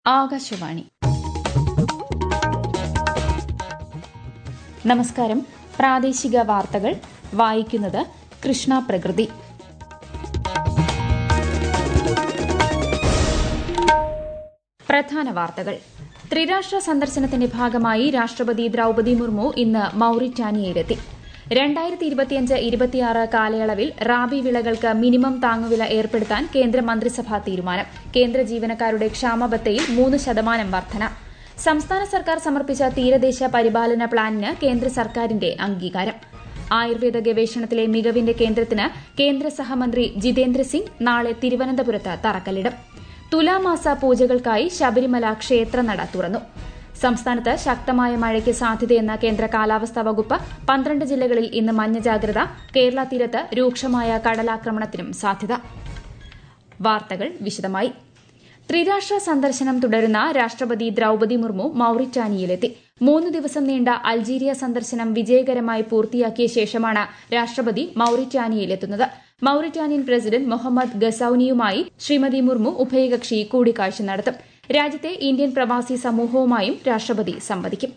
ആകാശവാണി നമസ്കാരം പ്രാദേശിക വാർത്തകൾ വായിക്കുന്നത് കൃഷ്ണ പ്രകൃതി പ്രധാന വാർത്തകൾ ത്രിരാഷ്ട്ര സന്ദർശനത്തിന്റെ ഭാഗമായി രാഷ്ട്രപതി ദ്രൌപദി മുർമു ഇന്ന് മൌറിറ്റാനിയയിലെത്തി രണ്ടായിരത്തി ഇരുപത്തിയഞ്ച് ഇരുപത്തിയാറ് കാലയളവിൽ റാബി വിളകൾക്ക് മിനിമം താങ്ങുവില ഏർപ്പെടുത്താൻ കേന്ദ്രമന്ത്രിസഭാ തീരുമാനം കേന്ദ്ര ജീവനക്കാരുടെ ക്ഷാമബത്തയിൽ മൂന്ന് ശതമാനം വർധന സംസ്ഥാന സർക്കാർ സമർപ്പിച്ച തീരദേശ പരിപാലന പ്ലാനിന് കേന്ദ്ര സർക്കാരിന്റെ അംഗീകാരം ആയുർവേദ ഗവേഷണത്തിലെ മികവിന്റെ കേന്ദ്രത്തിന് കേന്ദ്ര സഹമന്ത്രി ജിതേന്ദ്ര സിംഗ് നാളെ തിരുവനന്തപുരത്ത് തറക്കല്ലിടും തുലാമാസ പൂജകൾക്കായി ശബരിമല ക്ഷേത്രനട തുറന്നു സംസ്ഥാനത്ത് ശക്തമായ മഴയ്ക്ക് സാധ്യതയെന്ന കേന്ദ്ര കാലാവസ്ഥാ വകുപ്പ് പന്ത്രണ്ട് ജില്ലകളിൽ ഇന്ന് മഞ്ഞ ജാഗ്രത കേരള തീരത്ത് രൂക്ഷമായ കടലാക്രമണത്തിനും സാധ്യത വാർത്തകൾ വിശദമായി ത്രിരാഷ്ട്ര സന്ദർശനം തുടരുന്ന രാഷ്ട്രപതി ദ്രൌപദി മുർമു മൌറിറ്റാനിയയിലെത്തി മൂന്ന് ദിവസം നീണ്ട അൾജീരിയ സന്ദർശനം വിജയകരമായി പൂർത്തിയാക്കിയ ശേഷമാണ് രാഷ്ട്രപതി മൌറിറ്റാനിയയിലെത്തുന്നത് മൌറിറ്റാനിയൻ പ്രസിഡന്റ് മുഹമ്മദ് ഗസൌനിയുമായി ശ്രീമതി മുർമു ഉഭയകക്ഷി കൂടിക്കാഴ്ച നടത്തും രാജ്യത്തെ ഇന്ത്യൻ പ്രവാസി സമൂഹവുമായും രാഷ്ട്രപതി സംവദിക്കും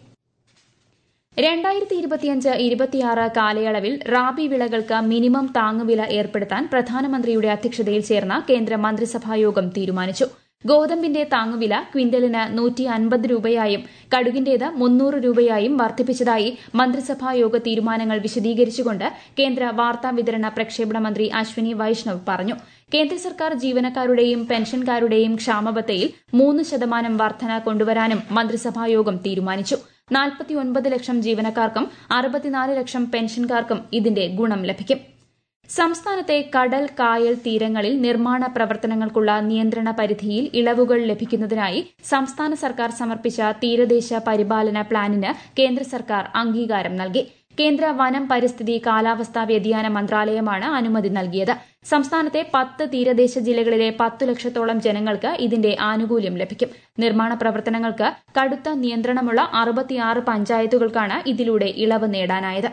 രണ്ടായിരത്തി ഇരുപത്തിയഞ്ച് ഇരുപത്തിയാറ് കാലയളവിൽ റാബി വിളകൾക്ക് മിനിമം താങ്ങുവില ഏർപ്പെടുത്താൻ പ്രധാനമന്ത്രിയുടെ അധ്യക്ഷതയിൽ ചേർന്ന കേന്ദ്ര മന്ത്രിസഭായോഗം തീരുമാനിച്ചു ഗോതമ്പിന്റെ താങ്ങുവില ക്വിന്റലിന് നൂറ്റി അൻപത് രൂപയായും കടുകിന്റേത് മുന്നൂറ് രൂപയായും വർദ്ധിപ്പിച്ചതായി മന്ത്രിസഭായോഗ തീരുമാനങ്ങൾ വിശദീകരിച്ചുകൊണ്ട് കേന്ദ്ര വാർത്താവിതരണ പ്രക്ഷേപണ മന്ത്രി അശ്വിനി വൈഷ്ണവ് പറഞ്ഞു കേന്ദ്ര സർക്കാർ ജീവനക്കാരുടെയും പെൻഷൻകാരുടെയും ക്ഷാമബത്തയിൽ മൂന്ന് ശതമാനം വർധന കൊണ്ടുവരാനും മന്ത്രിസഭായോഗം തീരുമാനിച്ചു നാൽപ്പത്തിയൊൻപത് ലക്ഷം ജീവനക്കാർക്കും അറുപത്തിനാല് ലക്ഷം പെൻഷൻകാർക്കും ഇതിന്റെ ഗുണം ലഭിക്കും സംസ്ഥാനത്തെ കടൽ കായൽ തീരങ്ങളിൽ നിർമ്മാണ പ്രവർത്തനങ്ങൾക്കുള്ള നിയന്ത്രണ പരിധിയിൽ ഇളവുകൾ ലഭിക്കുന്നതിനായി സംസ്ഥാന സർക്കാർ സമർപ്പിച്ച തീരദേശ പരിപാലന പ്ലാനിന് കേന്ദ്ര സർക്കാർ അംഗീകാരം നൽകി കേന്ദ്ര വനം പരിസ്ഥിതി കാലാവസ്ഥാ വ്യതിയാന മന്ത്രാലയമാണ് അനുമതി നൽകിയത് സംസ്ഥാനത്തെ പത്ത് തീരദേശ ജില്ലകളിലെ പത്തു ലക്ഷത്തോളം ജനങ്ങൾക്ക് ഇതിന്റെ ആനുകൂല്യം ലഭിക്കും നിർമ്മാണ പ്രവർത്തനങ്ങൾക്ക് കടുത്ത നിയന്ത്രണമുള്ള അറുപത്തിയാറ് പഞ്ചായത്തുകൾക്കാണ് ഇതിലൂടെ ഇളവ് നേടാനായത്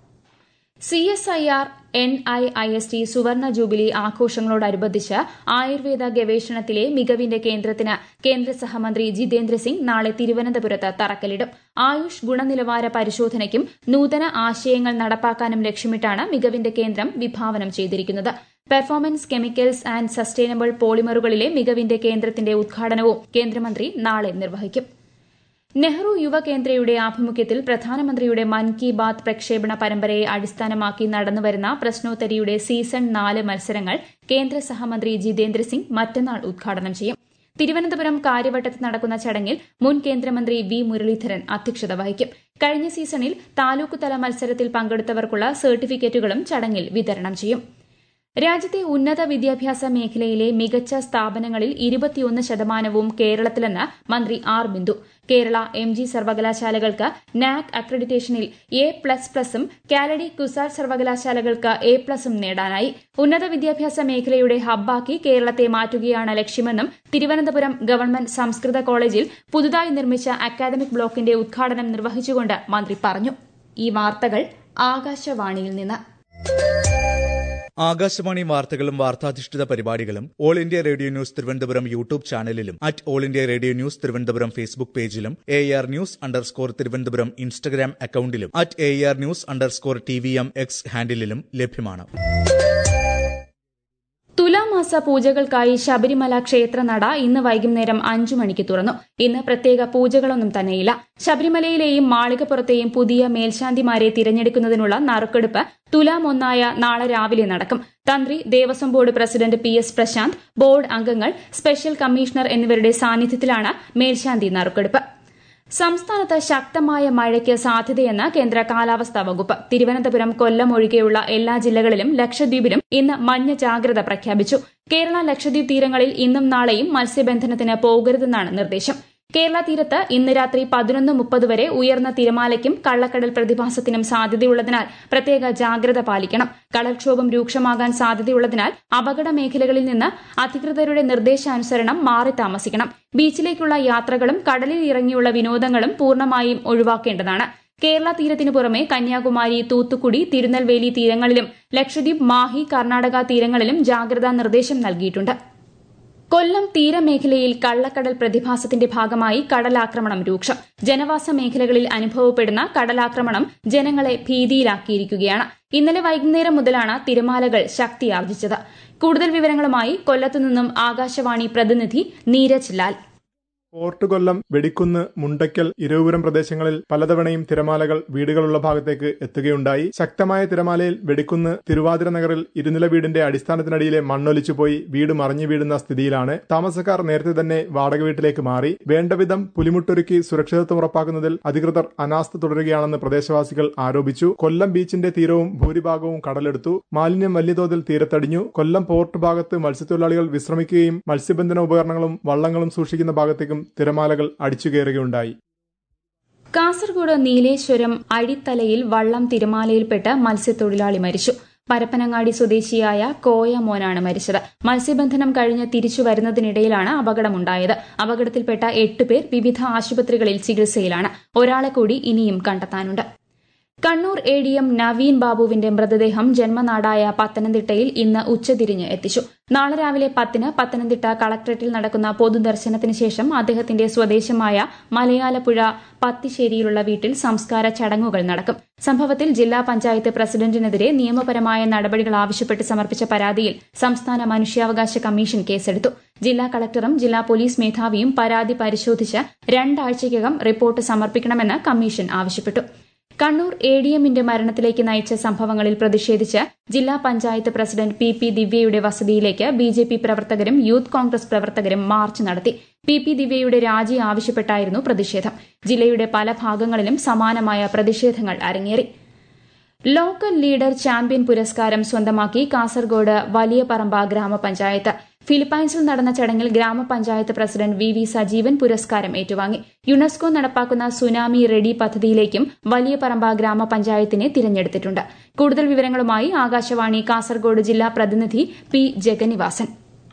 C S I R N I I S T സുവർണ ജൂബിലി ആഘോഷങ്ങളോടനുബന്ധിച്ച് ആയുർവേദ ഗവേഷണത്തിലെ മികവിന്റെ കേന്ദ്രത്തിന് കേന്ദ്ര സഹമന്ത്രി ജിതേന്ദ്ര സിംഗ് നാളെ തിരുവനന്തപുരത്ത് തറക്കല്ലിടും ആയുഷ് ഗുണനിലവാര പരിശോധനയ്ക്കും നൂതന ആശയങ്ങൾ നടപ്പാക്കാനും ലക്ഷ്യമിട്ടാണ് മികവിന്റെ കേന്ദ്രം വിഭാവനം ചെയ്തിരിക്കുന്നത് പെർഫോമൻസ് കെമിക്കൽസ് ആൻഡ് സസ്റ്റൈനബിൾ പോളിമറുകളിലെ മികവിന്റെ കേന്ദ്രത്തിന്റെ ഉദ്ഘാടനവും കേന്ദ്രമന്ത്രി നാളെ നിർവഹിക്കും നെഹ്റു യുവകേന്ദ്രയുടെ ആഭിമുഖ്യത്തിൽ പ്രധാനമന്ത്രിയുടെ മൻ കി ബാത് പ്രക്ഷേപണ പരമ്പരയെ അടിസ്ഥാനമാക്കി നടന്നുവരുന്ന പ്രശ്നോത്തരിയുടെ സീസൺ നാല് മത്സരങ്ങൾ കേന്ദ്ര സഹമന്ത്രി ജിതേന്ദ്ര സിംഗ് മറ്റന്നാൾ ഉദ്ഘാടനം ചെയ്യും തിരുവനന്തപുരം കാര്യവട്ടത്ത് നടക്കുന്ന ചടങ്ങിൽ മുൻ കേന്ദ്രമന്ത്രി വി മുരളീധരൻ അധ്യക്ഷത വഹിക്കും കഴിഞ്ഞ സീസണിൽ താലൂക്ക് തല മത്സരത്തിൽ പങ്കെടുത്തവർക്കുള്ള സർട്ടിഫിക്കറ്റുകളും ചടങ്ങിൽ വിതരണം ചെയ്യും രാജ്യത്തെ ഉന്നത വിദ്യാഭ്യാസ മേഖലയിലെ മികച്ച സ്ഥാപനങ്ങളിൽ ഇരുപത്തിയൊന്ന് ശതമാനവും കേരളത്തിലെന്ന് മന്ത്രി R Bindu Kerala M G സർവകലാശാലകൾക്ക് നാക് അക്രഡിറ്റേഷനിൽ എ പ്ലസ് പ്ലസും കാലഡി കുസാർ സർവകലാശാലകൾക്ക് എ പ്ലസും നേടാനായി ഉന്നത വിദ്യാഭ്യാസ മേഖലയുടെ ഹബ്ബാക്കി കേരളത്തെ മാറ്റുകയാണ് ലക്ഷ്യമെന്നും തിരുവനന്തപുരം ഗവൺമെന്റ് സംസ്കൃത കോളേജിൽ പുതുതായി നിർമ്മിച്ച അക്കാദമിക് ബ്ലോക്കിന്റെ ഉദ്ഘാടനം നിർവഹിച്ചുകൊണ്ട് മന്ത്രി പറഞ്ഞു ഈ വാർത്തകൾ ആകാശവാണിയിൽ നിന്ന് ആകാശവാണി വാർത്തകളും വാർത്താധിഷ്ഠിത പരിപാടികളും all India radio news Thiruvananthapuram YouTube ചാനലിലും at all India radio news Thiruvananthapuram Facebook പേജിലും A R news underscore Thiruvananthapuram Instagram അക്കൌണ്ടിലും at A R news underscore T V M X ഹാൻഡിലും ലഭ്യമാണ് തുലാമാസ പൂജകൾക്കായി ശബരിമല ക്ഷേത്രനട ഇന്ന് വൈകുന്നേരം അഞ്ചു മണിക്ക് തുറന്നു ഇന്ന് പ്രത്യേക പൂജകളൊന്നും തന്നെയില്ല ശബരിമലയിലെയും മാളികപ്പുറത്തെയും പുതിയ മേൽശാന്തിമാരെ തിരഞ്ഞെടുക്കുന്നതിനുള്ള നറുക്കെടുപ്പ് തുലാം ഒന്നായ നാളെ രാവിലെ നടക്കും തന്ത്രി Devaswom board president P S Prasanth board അംഗങ്ങൾ സ്പെഷ്യൽ കമ്മീഷണർ എന്നിവരുടെ സാന്നിധ്യത്തിലാണ് മേൽശാന്തി നറുക്കെടുപ്പ് സംസ്ഥാനത്ത് ശക്തമായ മഴയ്ക്ക് സാധ്യതയെന്ന് കേന്ദ്ര കാലാവസ്ഥാ വകുപ്പ് തിരുവനന്തപുരം കൊല്ലം ഒഴികെയുള്ള എല്ലാ ജില്ലകളിലും ലക്ഷദ്വീപിലും ഇന്ന് മഞ്ഞ ജാഗ്രത പ്രഖ്യാപിച്ചു കേരള ലക്ഷദ്വീപ് തീരങ്ങളിൽ ഇന്നും നാളെയും മത്സ്യബന്ധനത്തിന് പോകരുതെന്നാണ് നിർദ്ദേശം കേരള തീരത്ത് ഇന്ന് രാത്രി പതിനൊന്ന് മുപ്പത് വരെ ഉയർന്ന തിരമാലയ്ക്കും കള്ളക്കടൽ പ്രതിഭാസത്തിനും സാധ്യതയുള്ളതിനാൽ പ്രത്യേക ജാഗ്രത പാലിക്കണം കടൽക്ഷോഭം രൂക്ഷമാകാൻ സാധ്യതയുള്ളതിനാൽ അപകട മേഖലകളിൽ നിന്ന് അധികൃതരുടെ നിർദ്ദേശാനുസരണം മാറി താമസിക്കണം ബീച്ചിലേക്കുള്ള യാത്രകളും കടലിൽ ഇറങ്ങിയുള്ള വിനോദങ്ങളും പൂർണ്ണമായും ഒഴിവാക്കേണ്ടതാണ് കേരള തീരത്തിനു പുറമെ കന്യാകുമാരി തൂത്തുക്കുടി തിരുനെൽവേലി തീരങ്ങളിലും ലക്ഷദ്വീപ് മാഹി കർണാടക തീരങ്ങളിലും ജാഗ്രതാ നിർദ്ദേശം നൽകിയിട്ടുണ്ട് കൊല്ലം തീരമേഖലയിൽ കള്ളക്കടൽ പ്രതിഭാസത്തിന്റെ ഭാഗമായി കടലാക്രമണം രൂക്ഷം ജനവാസ മേഖലകളിൽ അനുഭവപ്പെടുന്ന കടലാക്രമണം ജനങ്ങളെ ഭീതിയിലാക്കിയിരിക്കുകയാണ് ഇന്നലെ വൈകുന്നേരം മുതലാണ് തിരമാലകൾ ശക്തിയാർജിച്ചത് കൂടുതൽ വിവരങ്ങളുമായി കൊല്ലത്തുനിന്നും ആകാശവാണി പ്രതിനിധി നീരജ് ലാൽ ഫോർട്ട് കൊല്ലം വെടിക്കുന്ന് മുണ്ടയ്ക്കൽ ഇരവുപുരം പ്രദേശങ്ങളിൽ പലതവണയും തിരമാലകൾ വീടുകളുള്ള ഭാഗത്തേക്ക് എത്തുകയുണ്ടായി ശക്തമായ തിരമാലയിൽ വെടിക്കുന്ന് തിരുവാതിര നഗറിൽ ഇരുനില വീടിന്റെ അടിസ്ഥാനത്തിനടിയിലെ മണ്ണൊലിച്ചുപോയി വീട് മറിഞ്ഞു വീഴുന്ന സ്ഥിതിയിലാണ് താമസക്കാർ നേരത്തെ തന്നെ വാടക വീട്ടിലേക്ക് മാറി വേണ്ടവിധം പുലിമുട്ടൊരുക്കി സുരക്ഷിതത്വം ഉറപ്പാക്കുന്നതിൽ അധികൃതർ അനാസ്ഥ തുടരുകയാണെന്ന് പ്രദേശവാസികൾ ആരോപിച്ചു കൊല്ലം ബീച്ചിന്റെ തീരവും ഭൂരിഭാഗവും കടലെടുത്തു മാലിന്യം വലിയ തോതിൽ തീരത്തടിഞ്ഞു കൊല്ലം പോർട്ട് ഭാഗത്ത് മത്സ്യത്തൊഴിലാളികൾ വിശ്രമിക്കുകയും മത്സ്യബന്ധന ഉപകരണങ്ങളും വള്ളങ്ങളും സൂക്ഷിക്കുന്ന ഭാഗത്തേക്കും തിരമാലകൾ അടിച്ചു കയറുകയുണ്ടായി കാസർഗോഡ് നീലേശ്വരം അഴിത്തലയിൽ വള്ളം തിരമാലയിൽപ്പെട്ട് മത്സ്യത്തൊഴിലാളി മരിച്ചു പരപ്പനങ്ങാടി സ്വദേശിയായ കോയ മോനാണ് മരിച്ചത് മത്സ്യബന്ധനം കഴിഞ്ഞ് തിരിച്ചു വരുന്നതിനിടയിലാണ് അപകടമുണ്ടായത് അപകടത്തിൽപ്പെട്ട എട്ടുപേർ വിവിധ ആശുപത്രികളിൽ ചികിത്സയിലാണ് ഒരാളെ കൂടി ഇനിയും കണ്ടെത്താനുണ്ട് Kannur A D M Naveen ബാബുവിന്റെ മൃതദേഹം ജന്മനാടായ പത്തനംതിട്ടയിൽ ഇന്ന് ഉച്ചതിരിഞ്ഞ് എത്തിച്ചു നാളെ രാവിലെ പത്തിന് പത്തനംതിട്ട കളക്ടറേറ്റിൽ നടക്കുന്ന പൊതുദർശനത്തിന് ശേഷം അദ്ദേഹത്തിന്റെ സ്വദേശമായ മലയാലപ്പുഴ പത്തിശ്ശേരിയിലുള്ള വീട്ടിൽ സംസ്കാര ചടങ്ങുകൾ നടക്കും സംഭവത്തിൽ ജില്ലാ പഞ്ചായത്ത് പ്രസിഡന്റിനെതിരെ നിയമപരമായ നടപടികൾ ആവശ്യപ്പെട്ട് സമർപ്പിച്ച പരാതിയിൽ സംസ്ഥാന മനുഷ്യാവകാശ കമ്മീഷൻ കേസെടുത്തു ജില്ലാ കളക്ടറും ജില്ലാ പോലീസ് മേധാവിയും പരാതി പരിശോധിച്ച് രണ്ടാഴ്ചയ്ക്കകം റിപ്പോർട്ട് സമർപ്പിക്കണമെന്ന് കമ്മീഷൻ ആവശ്യപ്പെട്ടു കണ്ണൂർ എ ഡി എമ്മിന്റെ മരണത്തിലേക്ക് നയിച്ച സംഭവങ്ങളിൽ പ്രതിഷേധിച്ച് ജില്ലാ പഞ്ചായത്ത് പ്രസിഡന്റ് പി പി ദിവ്യയുടെ വസതിയിലേക്ക് ബി ജെ പി പ്രവർത്തകരും യൂത്ത് കോൺഗ്രസ് പ്രവർത്തകരും മാർച്ച് നടത്തി പി പി ദിവ്യയുടെ രാജി ആവശ്യപ്പെട്ടായിരുന്നു പ്രതിഷേധം ജില്ലയുടെ പല ഭാഗങ്ങളിലും സമാനമായ പ്രതിഷേധങ്ങൾ അരങ്ങേറി ലോക്കൽ ലീഡർ ചാമ്പ്യൻ പുരസ്കാരം സ്വന്തമാക്കി കാസർഗോഡ് വലിയ പറമ്പ ഗ്രാമപഞ്ചായത്ത് ഫിലിപ്പൈൻസിൽ നടന്ന ചടങ്ങിൽ ഗ്രാമപഞ്ചായത്ത് പ്രസിഡന്റ് വി വി സജീവൻ പുരസ്കാരം ഏറ്റുവാങ്ങി യുനെസ്കോ നടപ്പാക്കുന്ന സുനാമി റെഡി പദ്ധതിയിലേക്കും വലിയ പറമ്പ ഗ്രാമപഞ്ചായത്തിനെ തിരഞ്ഞെടുത്തിട്ടുണ്ട് കൂടുതൽ വിവരങ്ങളുമായി ആകാശവാണി കാസർഗോഡ് ജില്ലാ പ്രതിനിധി പി ജഗന്നിവാസൻ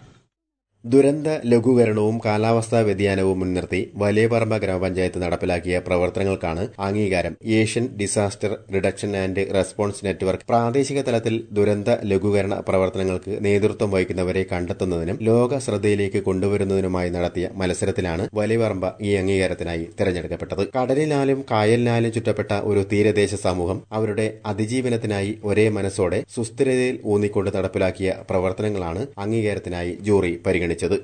ദുരന്ത ലഘൂകരണവും കാലാവസ്ഥാ വ്യതിയാനവും മുൻനിർത്തി വലിയപറമ്പ ഗ്രാമപഞ്ചായത്ത് നടപ്പിലാക്കിയ പ്രവർത്തനങ്ങൾക്കാണ് അംഗീകാരം Asian disaster reduction and response network പ്രാദേശിക തലത്തിൽ ദുരന്ത ലഘൂകരണ പ്രവർത്തനങ്ങൾക്ക് നേതൃത്വം വഹിക്കുന്നവരെ കണ്ടെത്തുന്നതിനും ലോക ശ്രദ്ധയിലേക്ക് കൊണ്ടുവരുന്നതിനുമായി നടത്തിയ മത്സരത്തിലാണ് വലിയപറമ്പ ഈ അംഗീകാരത്തിനായി തെരഞ്ഞെടുക്കപ്പെട്ടത് കടലിനാലും കായലിനാലും ചുറ്റപ്പെട്ട ഒരു തീരദേശ സമൂഹം അവരുടെ അതിജീവനത്തിനായി ഒരേ മനസ്സോടെ സുസ്ഥിരതയിൽ ഊന്നിക്കൊണ്ട് നടപ്പിലാക്കിയ പ്രവർത്തനങ്ങളാണ് അംഗീകാരത്തിനായി ജൂറി പരിഗണിച്ചത് പരിഗണിച്ചത്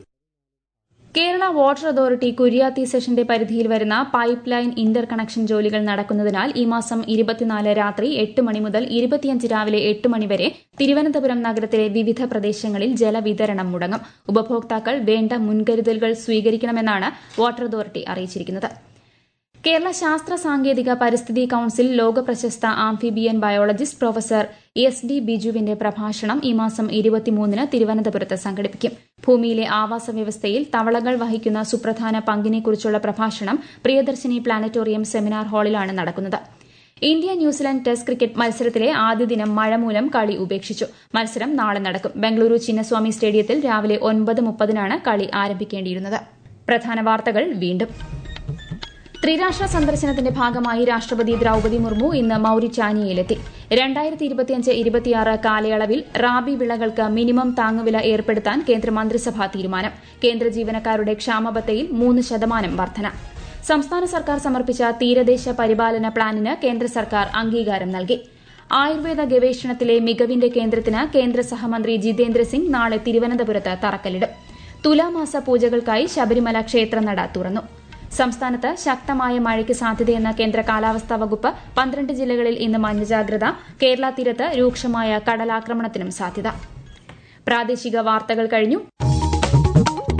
കേരള വാട്ടർ അതോറിറ്റി കുര്യാത്തി സെഷന്റെ പരിധിയിൽ വരുന്ന പൈപ്പ് ലൈൻ ഇന്റർ കണക്ഷൻ ജോലികൾ നടക്കുന്നതിനാൽ ഈ മാസം ഇരുപത്തിനാല് രാത്രി എട്ട് മണി മുതൽ ഇരുപത്തിയഞ്ച് രാവിലെ എട്ട് മണി വരെ തിരുവനന്തപുരം നഗരത്തിലെ വിവിധ പ്രദേശങ്ങളിൽ ജലവിതരണം മുടങ്ങും ഉപഭോക്താക്കൾ വേണ്ട മുൻകരുതലുകൾ സ്വീകരിക്കണമെന്നാണ് വാട്ടർ അതോറിറ്റി അറിയിച്ചിരിക്കുന്നത് കേരള ശാസ്ത്ര സാങ്കേതിക പരിസ്ഥിതി കൌൺസിൽ ലോക പ്രശസ്ത amphibian biologist professor S D ബിജുവിന്റെ പ്രഭാഷണം ഈ മാസം ഇരുപത്തിമൂന്നിന് തിരുവനന്തപുരത്ത് സംഘടിപ്പിക്കും ഭൂമിയിലെ ആവാസ വ്യവസ്ഥയിൽ തവളകൾ വഹിക്കുന്ന സുപ്രധാന പങ്കിനെക്കുറിച്ചുള്ള പ്രഭാഷണം പ്രിയദർശിനി പ്ലാനറ്റോറിയം സെമിനാർ ഹാളിലാണ് നടക്കുന്നത് ഇന്ത്യ ന്യൂസിലാൻഡ് ടെസ്റ്റ് ക്രിക്കറ്റ് മത്സരത്തിലെ ആദ്യ ദിനം മഴ മൂലം കളി ഉപേക്ഷിച്ചു മത്സരം നാളെ നടക്കും ബംഗളൂരു ചിന്നസ്വാമി സ്റ്റേഡിയത്തിൽ രാവിലെ ഒൻപത് മുപ്പതിനാണ് കളി ആരംഭിക്കേണ്ടിയിരുന്നത് പ്രധാന വാർത്തകൾ വീണ്ടും ത്രിരാഷ്ട്ര സന്ദർശനത്തിന്റെ ഭാഗമായി രാഷ്ട്രപതി ദ്രൌപതി മുർമു ഇന്ന് മൌറിറ്റാനിയയിലെത്തി രണ്ടായിരത്തി ഇരുപത്തിയഞ്ച് ഇരുപത്തിയാറ് കാലയളവിൽ റാബി വിളകൾക്ക് മിനിമം താങ്ങുവില ഏർപ്പെടുത്താൻ കേന്ദ്ര മന്ത്രിസഭാ തീരുമാനം കേന്ദ്ര ജീവനക്കാരുടെ ക്ഷാമബത്തയിൽ മൂന്ന് ശതമാനം വർധന സംസ്ഥാന സർക്കാർ സമർപ്പിച്ച തീരദേശ പരിപാലന പ്ലാനിന് കേന്ദ്ര സർക്കാർ അംഗീകാരം നൽകി ആയുർവേദ ഗവേഷണത്തിലെ മികവിന്റെ കേന്ദ്രത്തിന് കേന്ദ്ര സഹമന്ത്രി ജിതേന്ദ്ര സിംഗ് നാളെ തിരുവനന്തപുരത്ത് തറക്കല്ലിടും തുലാമാസ പൂജകൾക്കായി ശബരിമല ക്ഷേത്രനട തുറന്നു സംസ്ഥാനത്ത് ശക്തമായ മഴയ്ക്ക് സാധ്യതയെന്ന കേന്ദ്ര കാലാവസ്ഥാ വകുപ്പ് പന്ത്രണ്ട് ജില്ലകളിൽ ഇന്ന് മഞ്ഞ ജാഗ്രത കേരള തീരത്ത് രൂക്ഷമായ കടലാക്രമണത്തിനും സാധ്യത പ്രാദേശിക വാർത്തകൾ കഴിഞ്ഞു